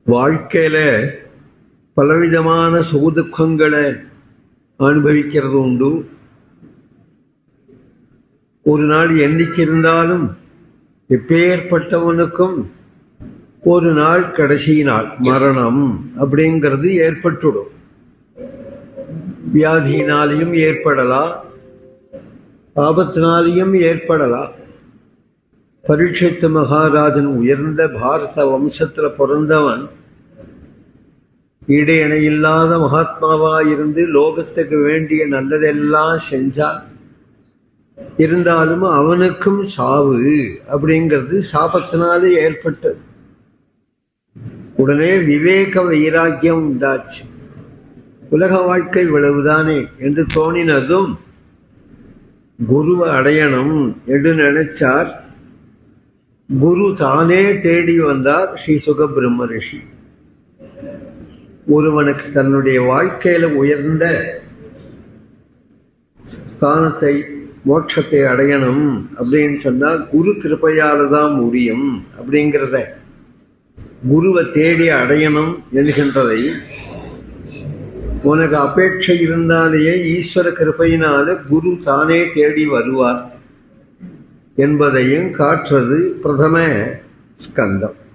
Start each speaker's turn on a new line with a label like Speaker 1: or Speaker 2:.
Speaker 1: வாழ்க்கையில பலவிதமான சுகதுக்கங்களை அனுபவிக்கிறது உண்டு ஒரு நாள் என்னைக்கு இருந்தாலும் எப்பேற்பட்டவனுக்கும் ஒரு நாள் கடைசி நாள் மரணம் அப்படிங்கிறது ஏற்பட்டுடும் வியாதியினாலையும் ஏற்படலாம் ஆபத்தினாலையும் ஏற்படலாம் பரீட்சித்த மகாராஜன் உயர்ந்த பாரத வம்சத்துல பிறந்தவன் ஈடு இணையில்லாத மகாத்மாவா இருந்து லோகத்துக்கு வேண்டிய நல்லதெல்லாம் செஞ்சான் இருந்தாலும் அவனுக்கும் சாவு அப்படிங்கிறது சாபத்தினாலே ஏற்பட்டது உடனே விவேக வைராக்கியம் உண்டாச்சு உலக வாழ்க்கை இவ்வளவுதானே என்று தோணினதும் குருவை அடையணும் என்று நினைச்சார் குரு தானே தேடி வந்தார் ஸ்ரீ சுகபிரம்ம ரிஷி ஒருவனுக்கு தன்னுடைய வாழ்க்கையில உயர்ந்த ஸ்தானத்தை மோட்சத்தை அடையணும் அப்படின்னு சொன்னா குரு கிருப்பையால தான் முடியும் அப்படிங்கிறத குருவை தேடி அடையணும் என்கின்றதை உனக்கு அபேட்சை இருந்தாலேயே ஈஸ்வர கிருப்பையினால குரு தானே தேடி வருவார் என்பதையும் காட்டுறது பிரதம ஸ்கந்தம்